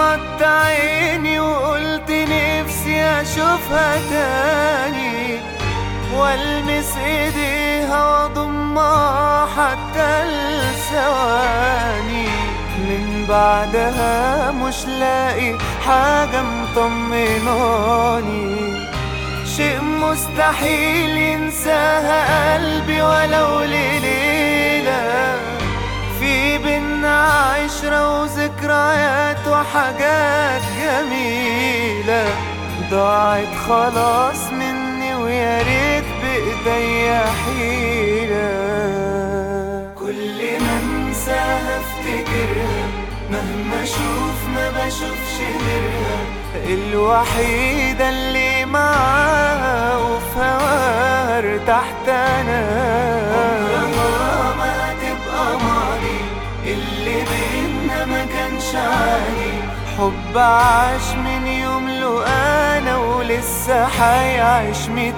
غمضت عيني وقلت نفسي اشوفها تاني والمس ايديها واضمها حتى الثواني من بعدها مش لاقي حاجة مطمناني شيء مستحيل ينساها قلبي ولو لليلة في بينا عشرة وذكريات وحاجات جميلة ضاعت خلاص مني ويا ريت بإيديا حيلة كل ما انساها افتكرها مهما اشوف ما بشوفش غيرها الوحيدة اللي معاها وفي هواها ارتحت انا عمرها ما هتبقى ماضي اللي بينا ما كانش عادي حب عاش من يوم له انا ولسه حيعيش ميت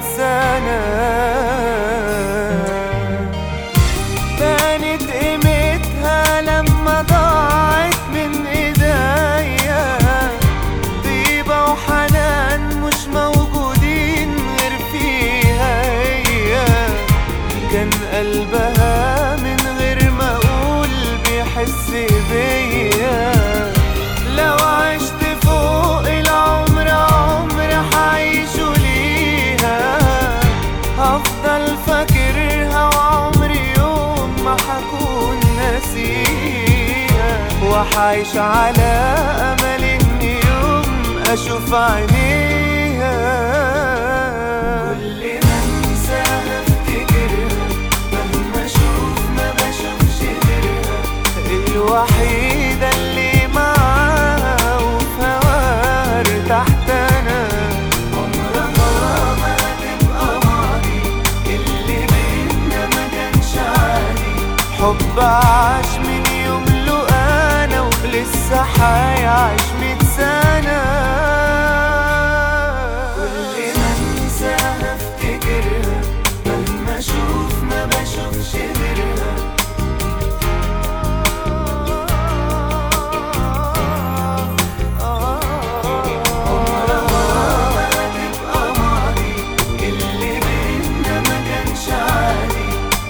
سنه بانت قيمتها لما ضاعت من ايديا طيبة وحنان مش موجودين غير فيها هي كان قلبها من غير ما اقول بيحس بيا لو عشت فوق العمر عمر حعيشه ليها هفضل فاكرها وعمري يوم ما حكون ناسيها وحعيش على امل اني يوم اشوف عينيها كل ما انساها افتكرها مهما اشوف ما بشوفش غيرها الوحيدة اللي معاها وفي هواها ارتحت انا عمرها ما هتبقى ماضي اللي بينا ما كانش عادي حب عاش من يوم له انا ولسه حيعيش ميت سنة كل ما انساها افتكرها مهما اشوف ما بشوفش غيرها عمرها ما هتبقى ماضي اللي بينا ما كانش عادي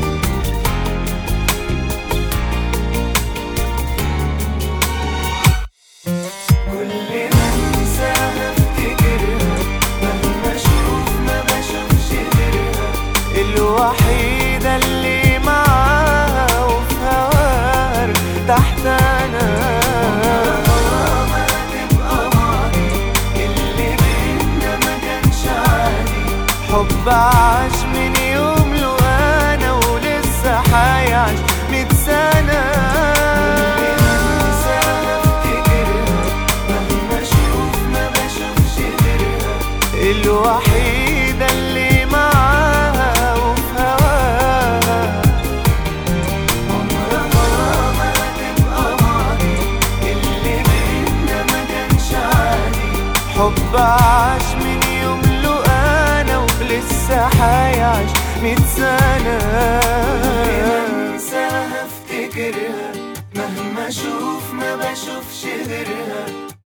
كل ما انساها افتكرها مهما اشوف ما بشوفش غيرها الوحيدة اللي معاها وفي هواها ارتحت انا عمرها ما هتبقى ماضي اللي بينا ما كانش عادي حب عاش من يوم له انا ولسه حيعيش ميت سنة مهما اشوف ما بشوفش غيرها الوحيدة اللي معاها وفي هواها عمرها ما هتبقى ماضي اللي بينا ما كانش عادي حب عاش من يوم له انا ولسه حيعيش ميت سنة انساها افتكرها مهما اشوف ما بشوفش غيرها